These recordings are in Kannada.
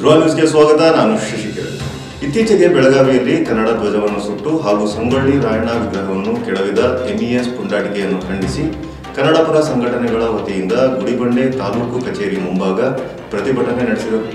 ಧ್ರುವ ನ್ಯೂಸ್ಗೆ ಸ್ವಾಗತ ನಾನು ಶಶಿಕರ್ ಇತ್ತೀಚೆಗೆ ಬೆಳಗಾವಿಯಲ್ಲಿ ಕನ್ನಡ ಧ್ವಜವನ್ನು ಸುಟ್ಟು ಹಾಗೂ ಸಂಗೊಳ್ಳಿ ರಾಯಣ್ಣ ವಿಗ್ರಹವನ್ನು ಕೆಡವಿದ ಎಂಇಎಸ್ ಪುಂಡಾಟಿಕೆಯನ್ನು ಖಂಡಿಸಿ ಕನ್ನಡಪರ ಸಂಘಟನೆಗಳ ವತಿಯಿಂದ ಗುಡಿಬಂಡೆ ತಾಲೂಕು ಕಚೇರಿ ಮುಂಭಾಗ ಪ್ರತಿಭಟನೆ ನಡೆಸಿದರು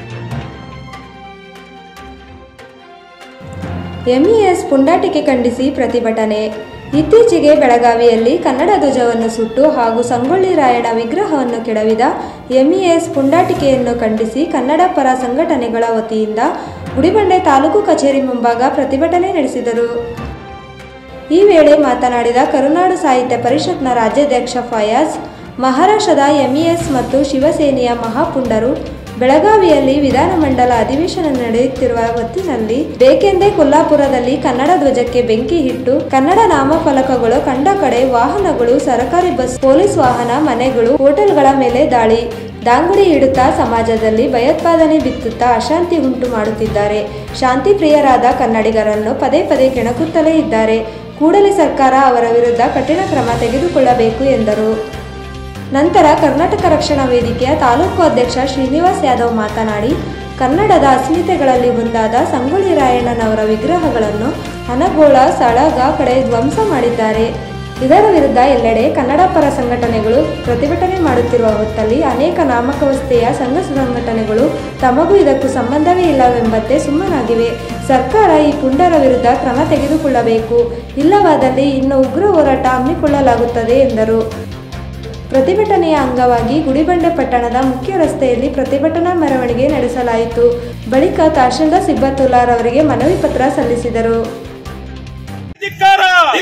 ಎಂಇಎಸ್ ಪುಂಡಾಟಿಕೆ ಖಂಡಿಸಿ ಪ್ರತಿಭಟನೆ ಇತ್ತೀಚೆಗೆ ಬೆಳಗಾವಿಯಲ್ಲಿ ಕನ್ನಡ ಧ್ವಜವನ್ನು ಸುಟ್ಟು ಹಾಗೂ ಸಂಗೊಳ್ಳಿ ರಾಯಣ್ಣ ವಿಗ್ರಹವನ್ನು ಕೆಡವಿದ ಎಂಇಎಸ್ ಪುಂಡಾಟಿಕೆಯನ್ನು ಖಂಡಿಸಿ ಕನ್ನಡ ಪರ ಸಂಘಟನೆಗಳ ವತಿಯಿಂದ ಗುಡಿಬಂಡೆ ತಾಲೂಕು ಕಚೇರಿ ಮುಂಭಾಗ ಪ್ರತಿಭಟನೆ ನಡೆಸಿದರು ಈ ವೇಳೆ ಮಾತನಾಡಿದ ಕರುನಾಡು ಸಾಹಿತ್ಯ ಪರಿಷತ್ನ ರಾಜ್ಯಾಧ್ಯಕ್ಷ ಫಯಾಜ್ ಮಹಾರಾಷ್ಟ್ರದ ಎಂಇಎಸ್ ಮತ್ತು ಶಿವಸೇನೆಯ ಮಹಾಪುಂಡರು ಬೆಳಗಾವಿಯಲ್ಲಿ ವಿಧಾನಮಂಡಲ ಅಧಿವೇಶನ ನಡೆಯುತ್ತಿರುವ ಹೊತ್ತಿನಲ್ಲಿ ಬೇಕೆಂದೇ ಕೊಲ್ಲಾಪುರದಲ್ಲಿ ಕನ್ನಡ ಧ್ವಜಕ್ಕೆ ಬೆಂಕಿ ಇಟ್ಟು ಕನ್ನಡ ನಾಮಫಲಕಗಳು ಕಂಡ ಕಡೆ ವಾಹನಗಳು ಸರಕಾರಿ ಬಸ್ ಪೊಲೀಸ್ ವಾಹನ ಮನೆಗಳು ಹೋಟೆಲ್ಗಳ ಮೇಲೆ ದಾಳಿ ದಾಂಗುಡಿ ಇಡುತ್ತಾ ಸಮಾಜದಲ್ಲಿ ಭಯೋತ್ಪಾದನೆ ಬಿತ್ತುತ್ತಾ ಅಶಾಂತಿ ಉಂಟು ಮಾಡುತ್ತಿದ್ದಾರೆ ಶಾಂತಿ ಪ್ರಿಯರಾದ ಕನ್ನಡಿಗರನ್ನು ಪದೇ ಪದೇ ಕೆಣಕುತ್ತಲೇ ಇದ್ದಾರೆ ಕೂಡಲೇ ಸರ್ಕಾರ ಅವರ ವಿರುದ್ಧ ಕಠಿಣ ಕ್ರಮ ತೆಗೆದುಕೊಳ್ಳಬೇಕು ಎಂದರು ನಂತರ ಕರ್ನಾಟಕ ರಕ್ಷಣಾ ವೇದಿಕೆಯ ತಾಲೂಕು ಅಧ್ಯಕ್ಷ ಶ್ರೀನಿವಾಸ್ ಯಾದವ್ ಮಾತನಾಡಿ ಕನ್ನಡದ ಅಸ್ಮಿತೆಗಳಲ್ಲಿ ಒಂದಾದ ಸಂಗೊಳ್ಳಿ ರಾಯಣ್ಣನವರ ವಿಗ್ರಹಗಳನ್ನು ಹನಗೋಳ ಸಳಗ ಕಡೆ ಧ್ವಂಸ ಮಾಡಿದ್ದಾರೆ ಇದರ ವಿರುದ್ಧ ಎಲ್ಲೆಡೆ ಕನ್ನಡ ಪರ ಸಂಘಟನೆಗಳು ಪ್ರತಿಭಟನೆ ಮಾಡುತ್ತಿರುವ ಹೊತ್ತಲ್ಲಿ ಅನೇಕ ನಾಮಕವಸ್ಥೆಯ ಸಂಘ ಸಂಘಟನೆಗಳು ತಮಗೂ ಇದಕ್ಕೂ ಸಂಬಂಧವೇ ಇಲ್ಲವೆಂಬಂತೆ ಸುಮ್ಮನಾಗಿವೆ ಸರ್ಕಾರ ಈ ಪುಂಡರ ವಿರುದ್ಧ ಕ್ರಮ ತೆಗೆದುಕೊಳ್ಳಬೇಕು ಇಲ್ಲವಾದಲ್ಲಿ ಇನ್ನು ಉಗ್ರ ಹೋರಾಟ ಹಮ್ಮಿಕೊಳ್ಳಲಾಗುತ್ತದೆ ಎಂದರು ಪ್ರತಿಭಟನೆಯ ಅಂಗವಾಗಿ ಗುಡಿಬಂಡೆ ಪಟ್ಟಣದ ಮುಖ್ಯ ರಸ್ತೆಯಲ್ಲಿ ಪ್ರತಿಭಟನಾ ಮೆರವಣಿಗೆ ನಡೆಸಲಾಯಿತು ಬಳಿಕ ತಹಶೀಲ್ದಾರ್ ಸಿಬ್ಬತ್ತುಲ್ಲಾರ್ ಅವರಿಗೆ ಮನವಿ ಪತ್ರ ಸಲ್ಲಿಸಿದರು ಧಿಕ್ಕಾರ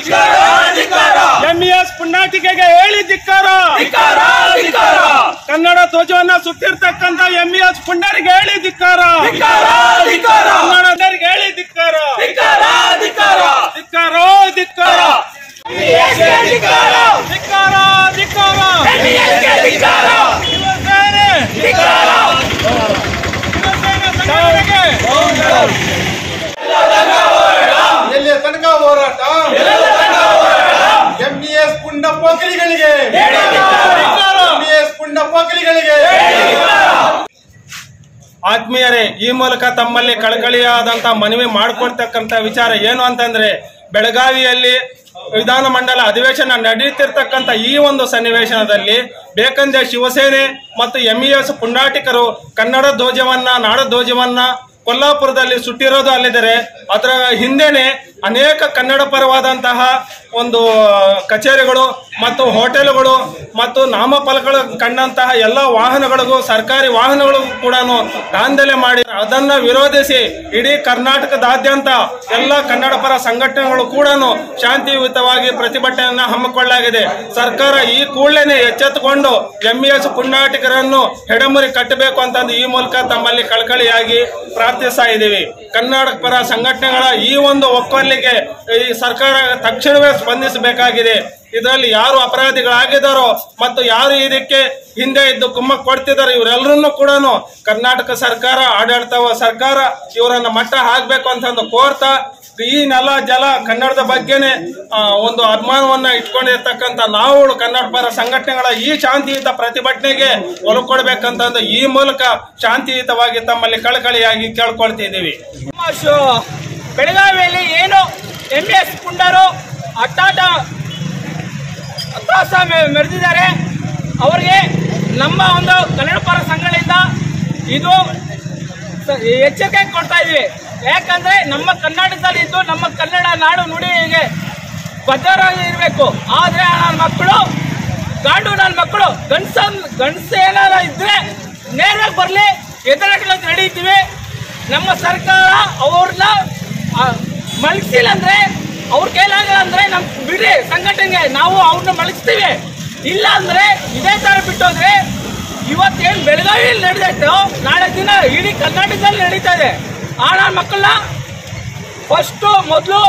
ಎಂಇಎಸ್ ಪುಣ್ಯಾಟಿಕೆಗೆ ಹೇಳಿ ಧಿಕ್ಕಾರ ಕನ್ನಡ ಧ್ವಜವನ್ನ ಸುತ್ತಿರ್ತಕ್ಕಂತ ಎಂಇಎಸ್ ಪುಂಡರಿಗೆ ಹೇಳಿ ಧಿಕ್ಕಾರ ಕನ್ನಡದವರಿಗೆ ಹೇಳಿ ಧಿಕ್ಕಾರ ಧಿಕ್ಕಾರೋ ಧಿಕ್ಕಾರ ಧಿಕ್ಕಾರ ಧಿಕ್ಕಾರ ಶಿವಸೇನೆ ಶಿವಸೇನೆ ಸಂಘಟನೆಗೆ ಎಲ್ಲಿಯ ತನಕ ಹೋರಾಟ ಎಂಇಎಸ್ ಪುಂಡ ಪೋಖರಿಗಳಿಗೆ ಎಂಇಎಸ್ ಪುಂಡ ಪೋಖರಿಗಳಿಗೆ ಆತ್ಮೀಯರೇ ಈ ಮೂಲಕ ತಮ್ಮಲ್ಲಿ ಕಳಕಳಿಯಾದಂತ ಮನವಿ ಮಾಡಿಕೊಡ್ತಕ್ಕಂತ ವಿಚಾರ ಏನು ಅಂತಂದ್ರೆ ಬೆಳಗಾವಿಯಲ್ಲಿ ವಿಧಾನಮಂಡಲ ಅಧಿವೇಶನ ನಡೆಯುತ್ತಿರ್ತಕ್ಕಂಥ ಈ ಒಂದು ಸನ್ನಿವೇಶನದಲ್ಲಿ ಬೇಕಂದ್ರೆ ಶಿವಸೇನೆ ಮತ್ತು ಎಂಇಎಸ್ ಪುಂಡಾಟಿಕರು ಕನ್ನಡ ಧ್ವಜವನ್ನ ನಾಡ ಧ್ವಜವನ್ನ ಕೊಲ್ಲಾಪುರದಲ್ಲಿ ಸುಟ್ಟಿರೋದು ಅಲ್ಲಿದ್ದಾರೆ ಅದರ ಹಿಂದೆನೆ ಅನೇಕ ಕನ್ನಡ ಪರವಾದಂತಹ ಒಂದು ಕಚೇರಿಗಳು ಮತ್ತು ಹೋಟೆಲ್ಗಳು ಮತ್ತು ನಾಮಫಲಕಗಳು ಕಂಡಂತಹ ಎಲ್ಲ ವಾಹನಗಳಿಗೂ ಸರ್ಕಾರಿ ವಾಹನಗಳಿಗೂ ಕೂಡ ದಾಂಧಲೆ ಮಾಡಿ ಅದನ್ನ ವಿರೋಧಿಸಿ ಇಡೀ ಕರ್ನಾಟಕದಾದ್ಯಂತ ಎಲ್ಲ ಕನ್ನಡ ಪರ ಸಂಘಟನೆಗಳು ಕೂಡ ಶಾಂತಿಯುತವಾಗಿ ಪ್ರತಿಭಟನೆಯನ್ನ ಹಮ್ಮಿಕೊಳ್ಳಲಾಗಿದೆ ಸರ್ಕಾರ ಈ ಕೂಡಲೇ ಎಚ್ಚೆತ್ತುಕೊಂಡು ಎಂಇಎಸ್ ಪುಣ್ಯಾಟಿಕರನ್ನು ಹೆಡಮುರಿ ಕಟ್ಟಬೇಕು ಅಂತಂದು ಈ ಮೂಲಕ ತಮ್ಮಲ್ಲಿ ಕಳಕಳಿಯಾಗಿ ಪ್ರಾರ್ಥಿಸ್ತಾ ಇದ್ದೀವಿ ಕರ್ನಾಟಕ ಪರ ಸಂಘಟನೆಗಳ ಈ ಒಂದು ಒಕ್ಕಲಿಗೆ ಈ ಸರ್ಕಾರ ತಕ್ಷಣವೇ ಸ್ಪಂದಿಸಬೇಕಾಗಿದೆ ಇದರಲ್ಲಿ ಯಾರು ಅಪರಾಧಿಗಳಾಗಿದ್ದಾರೋ ಮತ್ತು ಯಾರು ಇದಕ್ಕೆ ಹಿಂದೆ ಇದ್ದು ಕುಮ್ಮಕ್ ಕೊಡ್ತಿದ್ದಾರೆ ಇವರೆಲ್ಲರನ್ನು ಕೂಡ ಕರ್ನಾಟಕ ಸರ್ಕಾರ ಆಡಳಿತ ಸರ್ಕಾರ ಇವರನ್ನ ಮಟ್ಟ ಹಾಕ್ಬೇಕು ಅಂತಂದು ಕೋರ್ತಾ ಈ ನೆಲ ಜಲ ಕನ್ನಡದ ಬಗ್ಗೆನೆ ಆ, ಒಂದು ಅಭಿಮಾನವನ್ನ ಇಟ್ಕೊಂಡಿರ್ತಕ್ಕಂಥ ನಾವುಗಳು ಕನ್ನಡ ಪರ ಸಂಘಟನೆಗಳ ಈ ಶಾಂತಿಯುತ ಪ್ರತಿಭಟನೆಗೆ ಒಲಕೊಡ್ಬೇಕಂತಂದು ಈ ಮೂಲಕ ಶಾಂತಿಯುತವಾಗಿ ತಮ್ಮಲ್ಲಿ ಕಳಕಳಿಯಾಗಿ ಕೇಳ್ಕೊಳ್ತಿದ್ದೀವಿ ಬೆಳಗಾವಿಯಲ್ಲಿ ಏನು ಎಂ ಎಸ್ ಪುಂಡರು ಅಟ್ಟಾಟ ಅಟ್ಟಾಸ ಮೆ- ಮೆರೆದಿದ್ದಾರೆ ಅವರಿಗೆ ನಮ್ಮ ಒಂದು ಕನ್ನಡ ಪರ ಸಂಘದಿಂದ ಇದು ಸ- ಎಚ್ಚರಿಕೆ ಕೊಡ್ತಾ ಇದೀವಿ ಯಾಕಂದ್ರೆ ನಮ್ಮ ಕರ್ನಾಟಕದಲ್ಲಿ ಇದ್ದು ನಮ್ಮ ಕನ್ನಡ ನಾಡು ನುಡಿಗೆ ಬದ್ಧರಾಗಿ ಇರಬೇಕು ಆದ್ರೆ ನನ್ನ ಮಕ್ಕಳು ಗಾಂಡು ನನ್ನ ಮಕ್ಕಳು ಗಂಡಸ ಗಂಡಸ ಏನಾರ ಇದ್ರೆ ನೇರವಾಗಿ ಬರಲಿ ಎದುರಾಟಕ್ಕೆ ನಡೀತೀವಿ ನಮ್ಮ ಸರ್ಕಾರ ಅವ್ರನ್ನ ಮಲಗಿಸಿಲ್ಲ ಅಂದ್ರೆ ಅವ್ರ ಕೈಲಾಗಲ್ಲ ಅಂದ್ರೆ ನಮ್ ಬಿಡ್ರಿ ಸಂಘಟನೆಗೆ ನಾವು ಅವ್ರನ್ನ ಮಲಗಿಸ್ತೀವಿ ಇಲ್ಲ ಅಂದ್ರೆ ಇದೇ ತರ ಬಿಟ್ಟೋದ್ರೆ ಇವತ್ತೇನ್ ಬೆಳಗಾವಿಯಲ್ಲಿ ನಡೆದೈತೋ ನಾಳೆ ದಿನ ಇಡೀ ಕರ್ನಾಟಕದಲ್ಲಿ ನಡೀತಾ ಇದೆ ಆ ನನ್ನ ಮಕ್ಕಳನ್ನ ಫಸ್ಟ್ ಮೊದಲು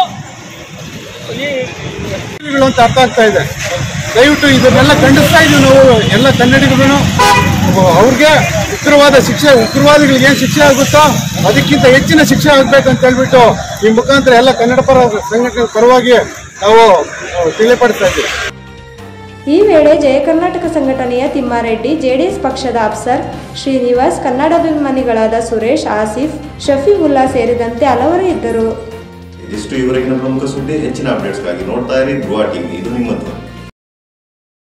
ಈ ಗಳು ಅಂತ ಅರ್ಥ ಆಗ್ತಾ ಇದೆ ದಯವಿಟ್ಟು ಇದನ್ನೆಲ್ಲ ಖಂಡಿಸ್ತಾ ಇದ್ದೀವಿ ನಾವು ಎಲ್ಲ ಕನ್ನಡಿಗರು ಅವ್ರಿಗೆ ಉಗ್ರವಾದ ಶಿಕ್ಷೆ ಉಗ್ರವಾದಿಗಳಿಗೆ ಏನ್ ಶಿಕ್ಷೆ ಆಗುತ್ತೋ ಅದಕ್ಕಿಂತ ಹೆಚ್ಚಿನ ಶಿಕ್ಷೆ ಆಗ್ಬೇಕಂತ ಹೇಳ್ಬಿಟ್ಟು ಈ ಮುಖಾಂತರ ಎಲ್ಲ ಕನ್ನಡ ಪರ ಸಂಘಟನೆ ಪರವಾಗಿ ನಾವು ಅಹ್, ತಿಳಿಪಡಿಸ್ತಾ ಇದ್ದೀವಿ ಈ ವೇಳೆ ಜಯ ಕರ್ನಾಟಕ ಸಂಘಟನೆಯ ತಿಮ್ಮಾರೆಡ್ಡಿ ಜೆಡಿಎಸ್ ಪಕ್ಷದ ಅಫ್ಸರ್ ಶ್ರೀನಿವಾಸ್ ಕನ್ನಡಾಭಿಮಾನಿಗಳಾದ ಸುರೇಶ್ ಆಸಿಫ್ ಶಫೀವುಲ್ಲಾ ಸೇರಿದಂತೆ ಹಲವರು ಇದ್ದರು ಇದಿಷ್ಟು ಇವರೆಗಿನ ಪ್ರಮುಖ ಸುದ್ದಿ ಹೆಚ್ಚಿನ ಅಪ್ಡೇಟ್ಸ್ಗಾಗಿ ನೋಡ್ತಾ ಇರಿ ಧ್ರುವ ಟಿವಿ ಇದು ನಿಮ್ಮ ಧ್ವನಿ